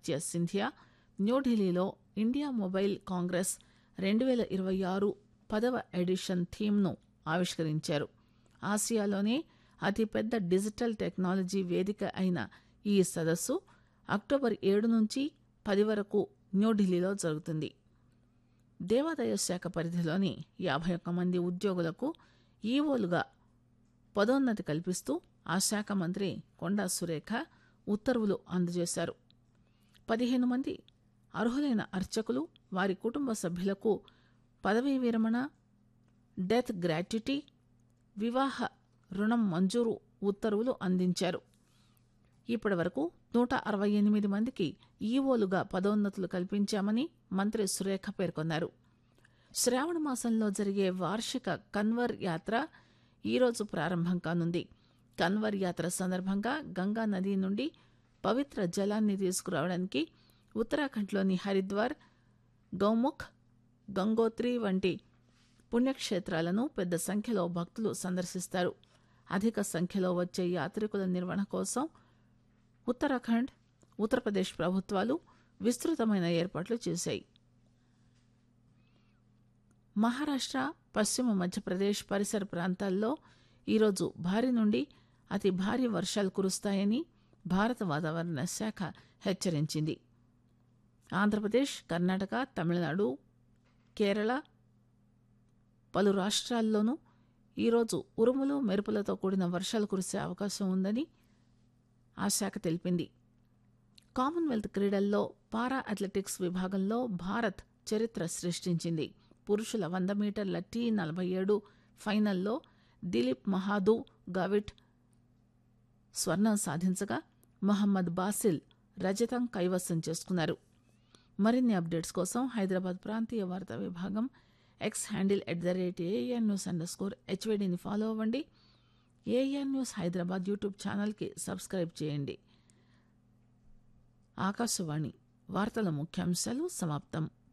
ఆదిత్య సింధియా న్యూఢిల్లీలో India mobile Congress రెండు వేల ఇరవై ఆరు పదవ ఎడిషన్ థీమ్ను ఆవిష్కరించారు ఆసియాలోనే అతిపెద్ద డిజిటల్ టెక్నాలజీ వేదిక అయిన ఈ సదస్సు అక్టోబర్ ఏడు నుంచి పది వరకు న్యూఢిల్లీలో జరుగుతుంది దేవాదాయ శాఖ పరిధిలోని యాభై ఒక్క మంది ఉద్యోగులకు ఈవోలుగా పదోన్నతి కల్పిస్తూ ఆ శాఖ మంత్రి కొండా సురేఖ ఉత్తర్వులు అందజేశారు పదిహేను మంది అర్హులైన అర్చకులు వారి కుటుంబ సభ్యులకు పదవీ విరమణ డెత్ గ్రాట్యుటీ వివాహ రుణం మంజూరు ఉత్తర్వులు అందించారు ఇప్పటి వరకు నూట అరవై ఎనిమిది మందికి ఈవోలుగా పదోన్నతులు కల్పించామని మంత్రి సురేఖ పేర్కొన్నారు శ్రావణ మాసంలో జరిగే వార్షిక కన్వర్ యాత్ర ఈరోజు ప్రారంభం కానుంది కన్వర్ యాత్ర సందర్భంగా గంగా నది నుండి పవిత్ర జలాన్ని తీసుకురావడానికి ఉత్తరాఖండ్లోని హరిద్వార్ గౌముఖ్ గంగోత్రి వంటి పుణ్యక్షేత్రాలను పెద్ద సంఖ్యలో భక్తులు సందర్శిస్తారు అధిక సంఖ్యలో వచ్చే యాత్రికుల నిర్వహణ కోసం ఉత్తరాఖండ్ ఉత్తరప్రదేశ్ ప్రభుత్వాలు విస్తృతమైన ఏర్పాట్లు చేశాయి మహారాష్ట్ర పశ్చిమ మధ్యప్రదేశ్ పరిసర ప్రాంతాల్లో ఈరోజు భారీ నుండి అతి భారీ వర్షాలు కురుస్తాయని భారత వాతావరణ శాఖ హెచ్చరించింది ఆంధ్రప్రదేశ్ కర్ణాటక తమిళనాడు కేరళ పలు రాష్ట్రాల్లోనూ ఈరోజు ఉరుములు మెరుపులతో కూడిన వర్షాలు కురిసే అవకాశం ఉందని ఆ శాఖ తెలిపింది కామన్వెల్త్ క్రీడల్లో పారా అథ్లెటిక్స్ విభాగంలో భారత్ చరిత్ర సృష్టించింది పురుషుల వంద మీటర్ల టీ నలభై ఏడు ఫైనల్లో దిలీప్ మహాదు గవిట్ స్వర్ణం సాధించగా మహమ్మద్ బాసిల్ రజతం కైవసం చేసుకున్నారు మరిన్ని అప్డేట్స్ కోసం హైదరాబాద్ ప్రాంతీయ వార్తా విభాగం X handle at the rate AN news under score హెచ్వేడిని ఫాలో అవ్వండి ఏఎన్ న్యూస్ హైదరాబాద్ యూట్యూబ్ ఛానల్కి సబ్స్క్రైబ్ చేయండి ఆకాశవాణి వార్తల ముఖ్యాంశాలు సమాప్తం